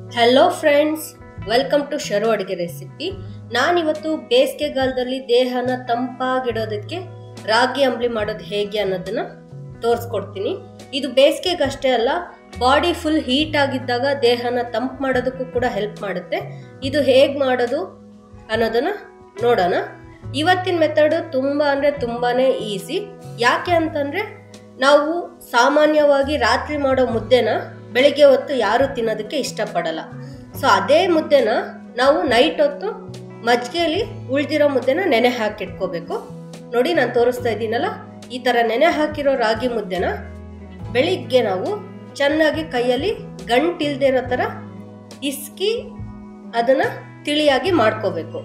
hello friends welcome to Sharu ಅಡುಗೆ recipe ನಾನಿವತ್ತು ಬೇಸಿಗೆಗಾಲದಲ್ಲಿ ದೇಹನ ತಂಪಾಗಿಡೋದಕ್ಕೆ ರಾಗಿ ಅಂಬ್ಲಿ ಮಾಡೋದು ಹೇಗೆ ಅನ್ನೋದನ್ನ ತೋರಿಸ್ಕೊಡ್ತೀನಿ ಇದು ಬೇಸಿಗೆಗಷ್ಟೇ ಅಲ್ಲ ಬಾಡಿ ಫುಲ್ ಹೀಟ್ ಆಗಿದ್ದಾಗ ದೇಹನ ತಂಪು ಮಾಡೋದಕ್ಕೂ ಕೂಡ ಹೆಲ್ಪ್ ಮಾಡುತ್ತೆ ಇದು ಹೇಗೆ ಮಾಡೋದು ಅನ್ನೋದನ್ನ ನೋಡೋಣ ಇವತ್ತಿನ ಮೆಥಡು ತುಂಬ ಅಂದರೆ ತುಂಬಾ ಈಸಿ ಯಾಕೆ ಅಂತಂದರೆ ನಾವು ಸಾಮಾನ್ಯವಾಗಿ ರಾತ್ರಿ ಮಾಡೋ ಮುದ್ದೆನ ಬೆಳಿಗ್ಗೆ ಹೊತ್ತು ಯಾರು ತಿನ್ನೋದಕ್ಕೆ ಇಷ್ಟಪಡಲ್ಲ ಸೊ ಅದೇ ಮುದ್ದೆನ ನಾವು ನೈಟ್ ಹೊತ್ತು ಮಜ್ಜಿಗೆಯಲ್ಲಿ ಉಳಿದಿರೋ ಮುದ್ದೆನ ನೆನೆ ಹಾಕಿಟ್ಕೋಬೇಕು ನೋಡಿ ನಾನು ತೋರಿಸ್ತಾ ಇದ್ದೀನಲ್ಲ ಈ ಥರ ನೆನೆ ಹಾಕಿರೋ ರಾಗಿ ಮುದ್ದೆನ ಬೆಳಿಗ್ಗೆ ನಾವು ಚೆನ್ನಾಗಿ ಕೈಯಲ್ಲಿ ಗಂಟಿಲ್ದೇ ಇರೋ ಥರ ಇಸ್ಕಿ ಅದನ್ನು ತಿಳಿಯಾಗಿ ಮಾಡ್ಕೋಬೇಕು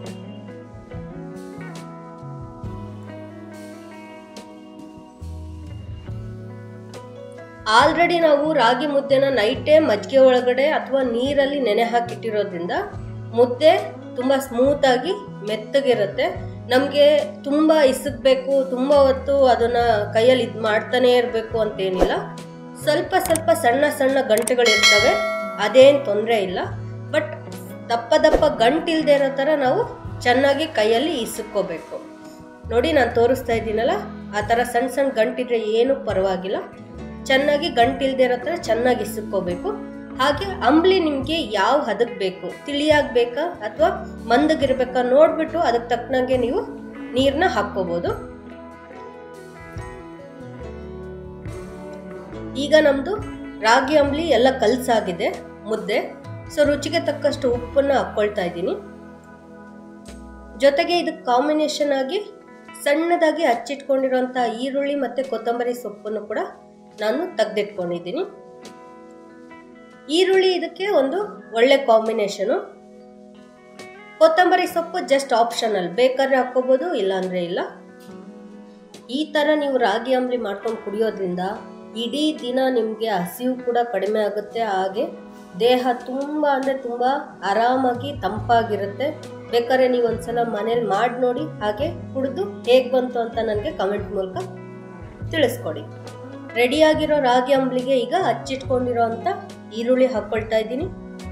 ಆಲ್ರೆಡಿ ನಾವು ರಾಗಿ ಮುದ್ದೆನ ನೈಟೇ ಮಜ್ಜಿಗೆ ಒಳಗಡೆ ಅಥವಾ ನೀರಲ್ಲಿ ನೆನೆ ಹಾಕಿಟ್ಟಿರೋದ್ರಿಂದ ಮುದ್ದೆ ತುಂಬ ಸ್ಮೂತಾಗಿ ಮೆತ್ತಗಿರುತ್ತೆ ನಮಗೆ ತುಂಬ ಇಸಕ್ಬೇಕು ತುಂಬ ಹೊತ್ತು ಅದನ್ನ ಕೈಯಲ್ಲಿ ಇದು ಮಾಡ್ತಾನೆ ಇರಬೇಕು ಅಂತೇನಿಲ್ಲ ಸ್ವಲ್ಪ ಸ್ವಲ್ಪ ಸಣ್ಣ ಸಣ್ಣ ಗಂಟೆಗಳಿರ್ತವೆ ಅದೇನು ತೊಂದರೆ ಇಲ್ಲ ಬಟ್ ದಪ್ಪ ದಪ್ಪ ಗಂಟಿಲ್ದೇ ಇರೋ ಥರ ನಾವು ಚೆನ್ನಾಗಿ ಕೈಯಲ್ಲಿ ಇಸುಕ್ಕೋಬೇಕು ನೋಡಿ ನಾನು ತೋರಿಸ್ತಾ ಇದ್ದೀನಲ್ಲ ಆ ಥರ ಸಣ್ಣ ಸಣ್ಣ ಗಂಟಿದ್ರೆ ಏನೂ ಪರವಾಗಿಲ್ಲ ಚೆನ್ನಾಗಿ ಗಂಟಿಲ್ದೇ ಇರೋ ಥರ ಚೆನ್ನಾಗಿ ಇಸುಕ್ಕೋಬೇಕು ಹಾಗೆ ಅಂಬ್ಲಿ ನಿಮಗೆ ಯಾವ ಹದಕ್ಕೆ ಬೇಕು ತಿಳಿಯಾಗಬೇಕಾ ಅಥವಾ ಮಂದಗಿರ್ಬೇಕಾ ನೋಡ್ಬಿಟ್ಟು ಅದಕ್ಕೆ ತಕ್ಕನಂಗೆ ನೀವು ನೀರನ್ನ ಹಾಕ್ಕೋಬೋದು ಈಗ ನಮ್ಮದು ರಾಗಿ ಅಂಬ್ಲಿ ಎಲ್ಲ ಕಲಸಾಗಿದೆ ಮುದ್ದೆ ಸೊ ರುಚಿಗೆ ತಕ್ಕಷ್ಟು ಉಪ್ಪನ್ನು ಹಾಕ್ಕೊಳ್ತಾ ಇದ್ದೀನಿ ಜೊತೆಗೆ ಇದಕ್ಕೆ ಕಾಂಬಿನೇಷನ್ ಆಗಿ ಸಣ್ಣದಾಗಿ ಹಚ್ಚಿಟ್ಕೊಂಡಿರೋಂಥ ಈರುಳ್ಳಿ ಮತ್ತು ಕೊತ್ತಂಬರಿ ಸೊಪ್ಪನ್ನು ಕೂಡ ನಾನು ತೆಗೆದಿಟ್ಕೊಂಡಿದ್ದೀನಿ ಈರುಳ್ಳಿ ಇದಕ್ಕೆ ಒಂದು ಒಳ್ಳೆ ಕಾಂಬಿನೇಷನು ಕೊತ್ತಂಬರಿ ಸೊಪ್ಪು ಜಸ್ಟ್ ಆಪ್ಷನಲ್ ಬೇಕಾದ್ರೆ ಹಾಕ್ಕೋಬೋದು ಇಲ್ಲಾಂದ್ರೆ ಇಲ್ಲ ಈ ಥರ ನೀವು ರಾಗಿ ಅಂಬ್ಲಿ ಮಾಡ್ಕೊಂಡು ಕುಡಿಯೋದ್ರಿಂದ ಇಡೀ ದಿನ ನಿಮಗೆ ಹಸಿವು ಕೂಡ ಕಡಿಮೆ ಆಗುತ್ತೆ ಹಾಗೆ ದೇಹ ತುಂಬ ಅಂದರೆ ತುಂಬ ಆರಾಮಾಗಿ ತಂಪಾಗಿರುತ್ತೆ ಬೇಕಾದ್ರೆ ನೀವು ಒಂದ್ಸಲ ಮನೇಲಿ ಮಾಡಿ ನೋಡಿ ಹಾಗೆ ಕುಡಿದು ಹೇಗೆ ಬಂತು ಅಂತ ನನಗೆ ಕಮೆಂಟ್ ಮೂಲಕ ತಿಳಿಸ್ಕೊಡಿ ರೆಡಿಯಾಗಿರೋ ರಾಗಿ ಅಂಬ್ಲಿಗೆ ಈಗ ಹಚ್ಚಿಟ್ಕೊಂಡಿರೋ ಅಂತ ಈರುಳ್ಳಿ ಹಾಕ್ಕೊಳ್ತಾ ಇದ್ದೀನಿ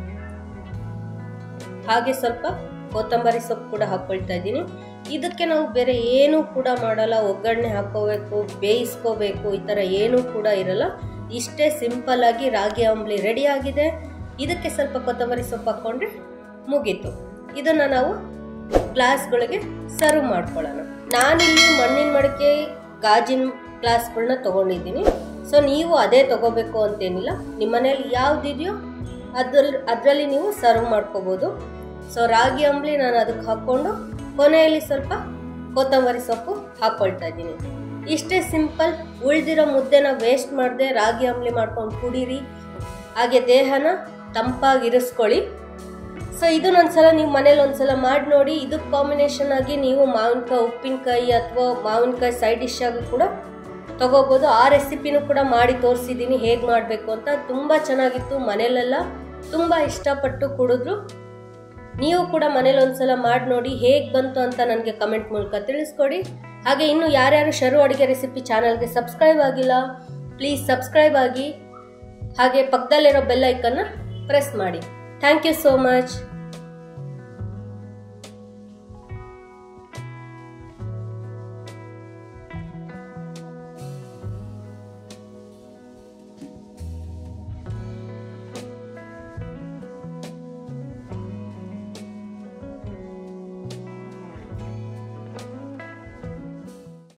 ಹಾಗೆ ಸ್ವಲ್ಪ ಕೊತ್ತಂಬರಿ ಸೊಪ್ಪು ಕೂಡ ಹಾಕ್ಕೊಳ್ತಾ ಇದ್ದೀನಿ ಇದಕ್ಕೆ ನಾವು ಬೇರೆ ಏನೂ ಕೂಡ ಮಾಡಲ್ಲ ಒಗ್ಗರಣೆ ಹಾಕೋಬೇಕು ಬೇಯಿಸ್ಕೋಬೇಕು ಈ ಥರ ಏನೂ ಕೂಡ ಇರಲ್ಲ ಇಷ್ಟೇ ಸಿಂಪಲ್ ಆಗಿ ರಾಗಿ ಅಂಬ್ಲಿ ರೆಡಿ ಆಗಿದೆ ಇದಕ್ಕೆ ಸ್ವಲ್ಪ ಕೊತ್ತಂಬರಿ ಸೊಪ್ಪು ಹಾಕ್ಕೊಂಡ್ರೆ ಮುಗೀತು ಇದನ್ನು ನಾವು ಗ್ಲಾಸ್ಗಳಿಗೆ ಸರ್ವ್ ಮಾಡ್ಕೊಳ್ಳೋಣ ನಾನಿಲ್ಲಿ ಮಣ್ಣಿನ ಮಡಿಕೆ ಗಾಜಿನ ಗ್ಲಾಸ್ಗಳನ್ನ ತೊಗೊಂಡಿದ್ದೀನಿ ಸೊ ನೀವು ಅದೇ ತೊಗೋಬೇಕು ಅಂತೇನಿಲ್ಲ ನಿಮ್ಮ ಮನೇಲಿ ಯಾವುದಿದೆಯೋ ಅದ್ರಲ್ಲಿ ಅದರಲ್ಲಿ ನೀವು ಸರ್ವ್ ಮಾಡ್ಕೋಬೋದು ಸೊ ರಾಗಿ ಅಂಬ್ಲಿ ನಾನು ಅದಕ್ಕೆ ಹಾಕ್ಕೊಂಡು ಕೊನೆಯಲ್ಲಿ ಸ್ವಲ್ಪ ಕೊತ್ತಂಬರಿ ಸೊಪ್ಪು ಹಾಕ್ಕೊಳ್ತಾ ಇದ್ದೀನಿ ಇಷ್ಟೇ ಸಿಂಪಲ್ ಉಳಿದಿರೋ ಮುದ್ದೆನ ವೇಸ್ಟ್ ಮಾಡದೆ ರಾಗಿ ಅಂಬ್ಲಿ ಮಾಡ್ಕೊಂಡು ಕುಡೀರಿ ಹಾಗೆ ದೇಹನ ತಂಪಾಗಿರಿಸ್ಕೊಳ್ಳಿ ಸೊ ಇದನ್ನ ಒಂದ್ಸಲ ನೀವು ಮನೇಲಿ ಒಂದ್ಸಲ ಮಾಡಿ ನೋಡಿ ಇದಕ್ಕೆ ಕಾಂಬಿನೇಷನ್ ಆಗಿ ನೀವು ಮಾವಿನಕಾಯಿ ಉಪ್ಪಿನಕಾಯಿ ಅಥವಾ ಮಾವಿನಕಾಯಿ ಸೈಡ್ ಡಿಶ್ ಆಗಿ ಕೂಡ ತಗೋಬೋದು ಆ ರೆಸಿಪಿನೂ ಕೂಡ ಮಾಡಿ ತೋರಿಸಿದ್ದೀನಿ ಹೇಗೆ ಮಾಡಬೇಕು ಅಂತ ತುಂಬ ಚೆನ್ನಾಗಿತ್ತು ಮನೇಲೆಲ್ಲ ತುಂಬ ಇಷ್ಟಪಟ್ಟು ಕುಡಿದ್ರು ನೀವು ಕೂಡ ಮನೇಲಿ ಒಂದ್ಸಲ ಮಾಡಿ ನೋಡಿ ಹೇಗೆ ಬಂತು ಅಂತ ನನಗೆ ಕಮೆಂಟ್ ಮೂಲಕ ತಿಳಿಸ್ಕೊಡಿ ಹಾಗೆ ಇನ್ನು ಯಾರ್ಯಾರು ಶರು ಅಡುಗೆ ರೆಸಿಪಿ ಚಾನಲ್ಗೆ ಸಬ್ಸ್ಕ್ರೈಬ್ ಆಗಿಲ್ಲ ಪ್ಲೀಸ್ ಸಬ್ಸ್ಕ್ರೈಬ್ ಆಗಿ ಹಾಗೆ ಪಕ್ಕದಲ್ಲಿರೋ ಬೆಲ್ ಐಕನ್ನ ಪ್ರೆಸ್ ಮಾಡಿ ಥ್ಯಾಂಕ್ ಯು ಸೋ ಮಚ್